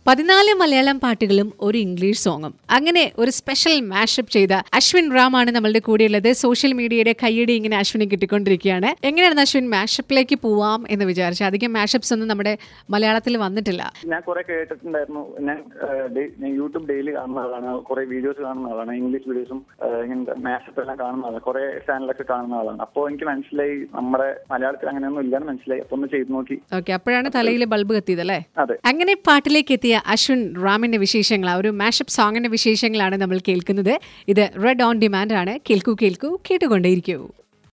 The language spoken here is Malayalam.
പതിനാല് മലയാളം പാട്ടുകളും ഒരു ഇംഗ്ലീഷ് സോങ്ങും അങ്ങനെ ഒരു സ്പെഷ്യൽ മാഷപ്പ് ചെയ്ത അശ്വിൻ റാമാണ് നമ്മളുടെ കൂടെയുള്ളത് സോഷ്യൽ മീഡിയയുടെ കയ്യടി ഇങ്ങനെ അശ്വിനെ കിട്ടിക്കൊണ്ടിരിക്കുകയാണ് എങ്ങനെയാണ് അശ്വിൻ മാഷപ്പിലേക്ക് പോവാം എന്ന് വിചാരിച്ചു അധികം മാഷപ്സ് ഒന്നും നമ്മുടെ മലയാളത്തിൽ വന്നിട്ടില്ല ഞാൻ കുറെ കേട്ടിട്ടുണ്ടായിരുന്നു ഞാൻ ആ, ഡെ- ഞാൻ യൂട്യൂബ് ഡെയിലി കാണുന്ന ആളാണ് കുറെ വീഡിയോസ് കാണുന്ന ആളാണ് ഇംഗ്ലീഷ് വീഡിയോസും ഇങ്ങനത്തെ മാഷപ്പ് എല്ലാം കാണുന്ന ആളാണ് കുറെ ചാനലൊക്കെ കാണുന്ന ആളാണ് അപ്പോൾ എനിക്ക് മനസ്സിലായി നമ്മുടെ മലയാളത്തിൽ അങ്ങനെയൊന്നും ഇല്ലെന്ന് മനസ്സിലായി അപ്പൊ ഒന്ന് ചെയ്ത് നോക്കി ഓക്കെ അപ്പോഴാണ് തലയിൽ ബൾബ് കത്തിയത് അല്ലേ അതെ അങ്ങനെ പാട്ടിലേക്ക് എത്തിയ അശ്വിൻ റാമിന്റെ വിശേഷങ്ങൾ ആ ഒരു മാഷപ്പ് സോങ്ങിന്റെ വിശേഷങ്ങളാണ് നമ്മൾ കേൾക്കുന്നത് ഇത് റെഡ് ഓൺ ഡിമാൻഡ് ആണ് കേൾക്കൂ കേൾക്കൂ കേട്ടുകൊണ്ടേയിരിക്കൂ